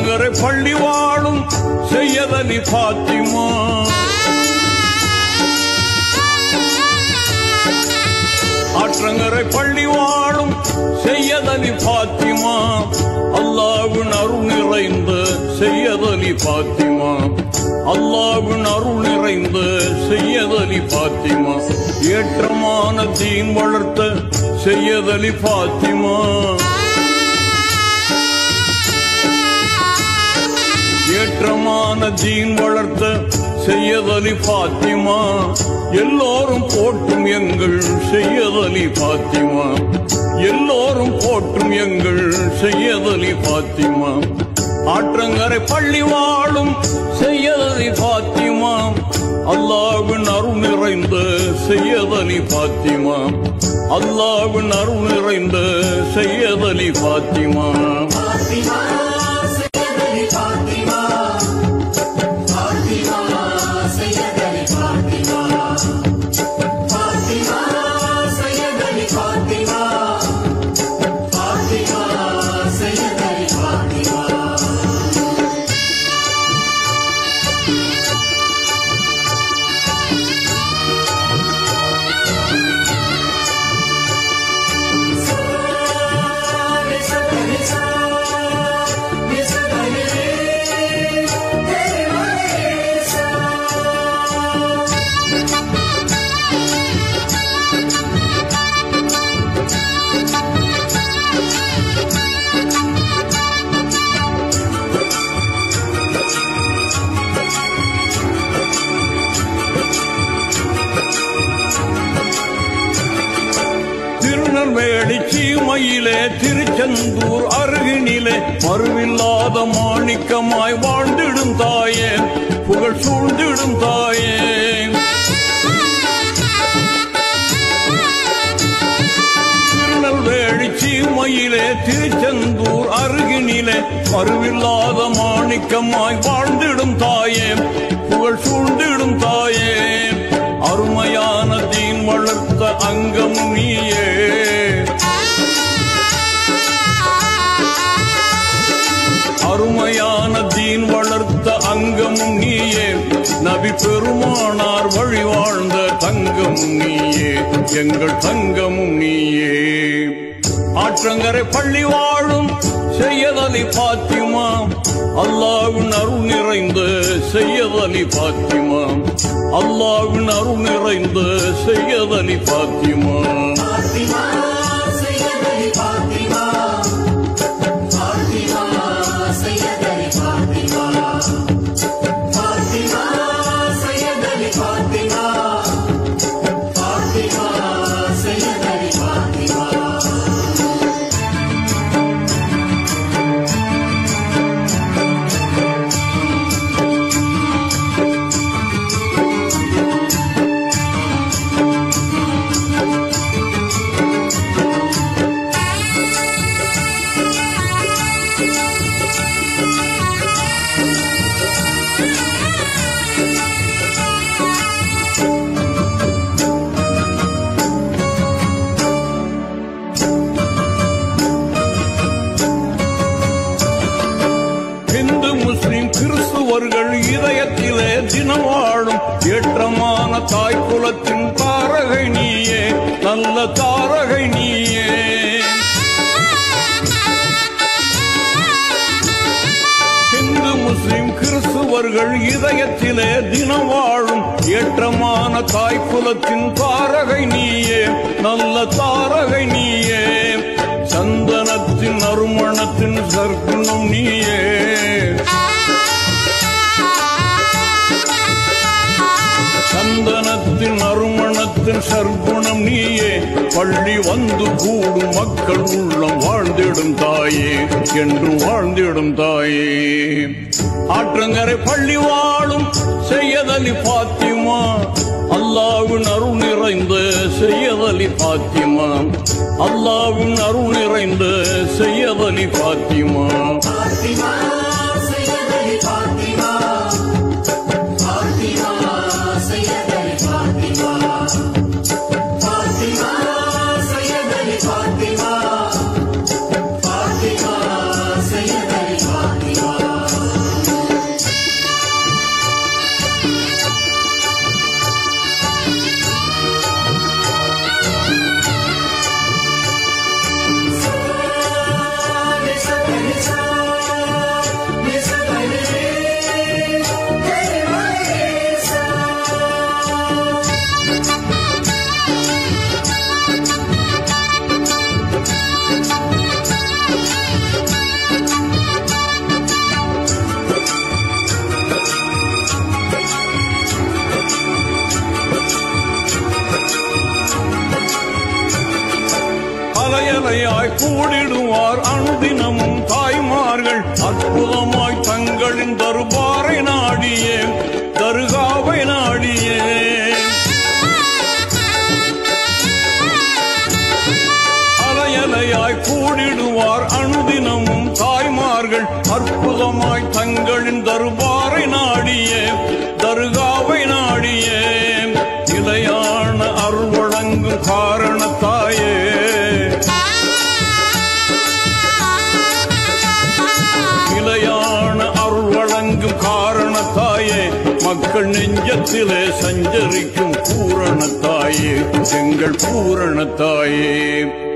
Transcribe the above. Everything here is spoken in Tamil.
ஆற்றங்கரை பள்ளி வாழும் செய்யதலி பாத்திமா ஆற்றங்கரை பள்ளி வாழும் செய்யதலி பாத்திமா அல்லாவின் அருள் நிறைந்த செய்யதலி பாத்திமா அல்லாவின் அருள் நிறைந்த செய்யதலி பாத்திமா ஏற்றமான தீன் வளர்த்த செய்யதலி பாத்திமா ஏற்றமான தீன் வளர்த்த செய்யதலி பாத்திமா எல்லோரும் போற்றும் எங்கள் செய்யதலி பாத்திமா எல்லோரும் போற்றும் எங்கள் செய்யதலி பாத்திமா ஆற்றங்கரை பள்ளி வாழும் செய்யதலி பாத்திமா அல்லாவின் அருள் நிறைந்த செய்யதலி பாத்திமா அல்லாவின் அருள் நிறைந்த செய்யதலி பாத்திமா பாத்திமா செய்யதலி பாத்திமா பாத்திமா செய்யதலி பாத்திமா பாத்திமா செய்யதலி பாத்திமா பாத்திமா செய்யதலி பாத்திமா திருநெல்வேலி சீமையிலே திருச்செந்தூர் அருகினிலே மறுவில்லாத மாணிக்கமாய் வாழ்ந்திடும் தாயே புகழ் சூழ்ந்திடும் தாயே திருநெல்வேலி சீமையிலே திருச்செந்தூர் அருகினிலே மறுவில்லாத மாணிக்கமாய் வாழ்ந்திடும் தாயே புகழ் சூழ்ந்திடும் தாயே அருமையான தீன் வளர்த்த அங்கம் நீயே அருமையான தீன் வளர்த்த அங்கமும் நீயே நபி பெருமானார் வழி வாழ்ந்த தங்கமும் நீயே எங்கள் தங்கமும் நீயே ஆற்றங்கரை பள்ளி வாழும் செய்யதலி பாத்திமா அல்லாவின் அருள் நிறைந்த செய்யதலி பாத்திமா அல்லாவின் அருள் நிறைந்த செய்யதலி பாத்திமா பாத்திமா செய்யதலி பாத்திமா பாத்திமா செய்யதலி பாத்திமா பாத்திமா செய்யதலி பாத்திமா பாத்திமா செய்யதலி பாத்திமா இந்து முஸ்லிம் கிறிஸ்துவர்கள் இதயத்திலே தினம் வாழும் ஏற்றமான தாய் குலத்தின் தாரகை நீயே நல்ல தாரகை நீயே இந்து முஸ்லிம் கிறிஸ்துவர்கள் இதயத்திலே தினம் வாழும் ஏற்றமான தாய் குலத்தின் தாரகை நீயே நல்ல தாரகை நீயே சந்தனத்தின் நறுமணத்தின் சர்க்குணம் நீயே சந்தனத்தின் நறுமணத்தின் சர்க்குணம் நீயே பள்ளி வந்து கூடும் மக்கள் உள்ளம் வாழ்ந்திடும் தாயே என்று வாழ்ந்திடும் தாயே ஆற்றங்கரை பள்ளி வாழும் செய்யதலி பாத்திமா அல்லாவின் அருள் நிறைந்த செய்யதலி பாத்திமா அல்லாவின் அருள் நிறைந்த செய்யதலி பாத்திமா பாத்திமா செய்யதலி பாத்திமா பாத்திமா செய்யதலி பாத்திமா பாத்திமா செய்யதலி பாத்திமா பாத்திமா செய்யதலி பாத்திமா அலையலையாய் கூடிடுவார் அனுதினமும் தாய்மார்கள் அற்புதமாய் தங்களின் தருபாரை நாடியே தருகாவை நாடியே அலையலையாய் கூடிடுவார் அனுதினமும் தாய்மார்கள் அற்புதமாய் தங்களின் தருபாரை நாடியே தருகாவை நாடியே நிலையான அருள் வழங்கும் காரணத்தாயே நிலையான அருள் வழங்கும் காரணத்தாயே மக்கள் நெஞ்சத்திலே சஞ்சரிக்கும் பூரணத்தாயே எங்கள் பூரணத்தாயே